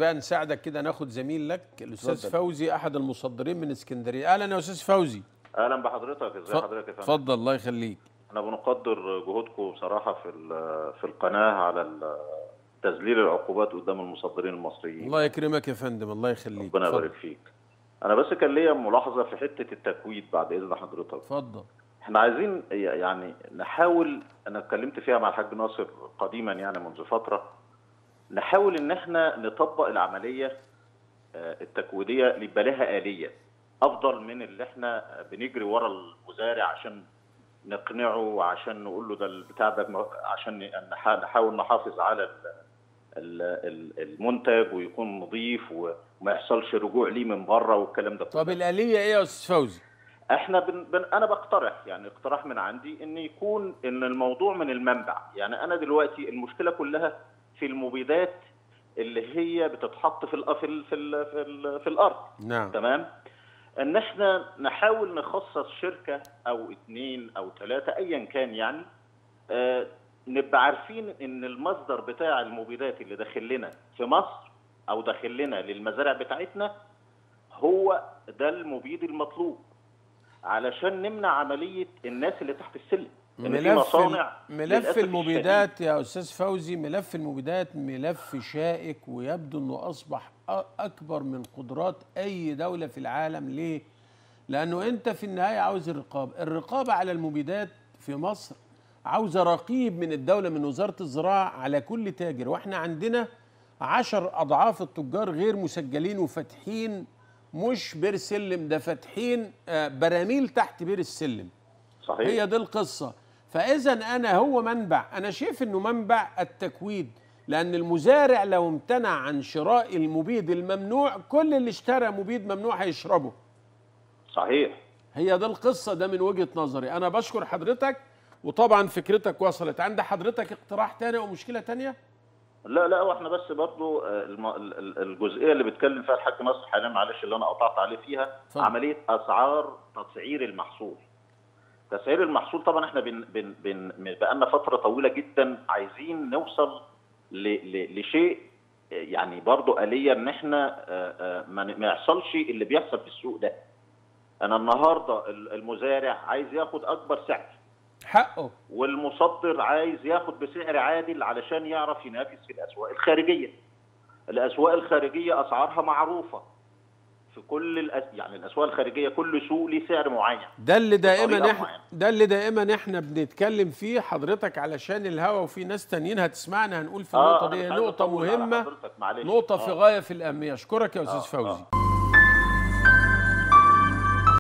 بقى نساعدك كده ناخد زميل لك الاستاذ اتفضل. فوزي احد المصدرين من اسكندريه اهلا يا استاذ فوزي اهلا بحضرتك ازي ف- حضرتك يا فندم اتفضل الله يخليك احنا بنقدر جهودكم بصراحه في ال- في القناه على ال- تذليل العقوبات قدام المصدرين المصريين الله يكرمك يا فندم الله يخليك ربنا اتفضل. يبارك فيك انا بس كان ليا ملاحظه في حته التكويد بعد اذن حضرتك اتفضل احنا عايزين يعني نحاول انا اتكلمت فيها مع الحاج ناصر قديما يعني منذ فتره نحاول ان احنا نطبق العمليه آه، التكويديه اللي يبقى لها اليه افضل من اللي احنا بنجري ورا المزارع عشان نقنعه وعشان نقول له ده البتاع ده م- عشان نح- نحاول نحافظ على ال- ال- ال- المنتج ويكون نظيف وما يحصلش رجوع ليه من بره والكلام ده طب الاليه ايه يا استاذ فوزي احنا بن بن انا بقترح يعني اقتراح من عندي ان يكون ان الموضوع من المنبع يعني انا دلوقتي المشكله كلها في المبيدات اللي هي بتتحط في الأ- في ال في ال في, ال في الارض نعم تمام ان احنا نحاول نخصص شركه او اتنين او ثلاثه ايا كان يعني آه نبقى عارفين ان المصدر بتاع المبيدات اللي داخل لنا في مصر او داخل لنا للمزارع بتاعتنا هو ده المبيد المطلوب علشان نمنع عمليه الناس اللي تحت السلم ان في ملف مصانع ملف للأسف المبيدات يا استاذ فوزي ملف المبيدات ملف شائك ويبدو انه اصبح أ- اكبر من قدرات اي دوله في العالم ليه لانه انت في النهايه عاوز الرقابه الرقابه على المبيدات في مصر عاوزه رقيب من الدوله من وزاره الزراعه على كل تاجر واحنا عندنا عشر اضعاف التجار غير مسجلين وفاتحين مش بير سلم ده فاتحين آه، براميل تحت بير السلم صحيح هي دي القصة فإذا أنا هو منبع أنا شايف أنه منبع التكويد لأن المزارع لو امتنع عن شراء المبيد الممنوع كل اللي اشترى مبيد ممنوع هيشربه صحيح هي دي القصة ده من وجهة نظري أنا بشكر حضرتك وطبعا فكرتك وصلت عند حضرتك اقتراح تاني أو مشكلة تانية لا لا واحنا بس برضو آه، الم- ال- ال- الجزئيه اللي بيتكلم فيها الحاج ناصر حاليا معلش اللي انا قطعت عليه فيها اتفضل. عمليه اسعار تسعير المحصول تسعير المحصول طبعا احنا بن بن بن بقالنا فتره طويله جدا عايزين نوصل ل ل لشيء آه، يعني برضو آلية ان احنا آه، آه، ما ن- ما يحصلش اللي بيحصل في السوق ده انا النهارده ال- المزارع عايز ياخد اكبر سعر حقه والمصدر عايز ياخد بسعر عادل علشان يعرف ينافس في الاسواق الخارجيه. الاسواق الخارجيه اسعارها معروفه. في كل الأس... يعني الاسواق الخارجيه كل سوق ليه سعر معين. ده اللي دائما بطريقة احنا معينة. ده اللي دائما احنا بنتكلم فيه حضرتك علشان الهوا وفي ناس تانيين هتسمعنا هنقول في النقطة أنا دي مش عايز نقطة أطول على مهمة حضرتك، معلش. نقطة في آه. غاية في الأهمية أشكرك يا أستاذ آه، فوزي آه.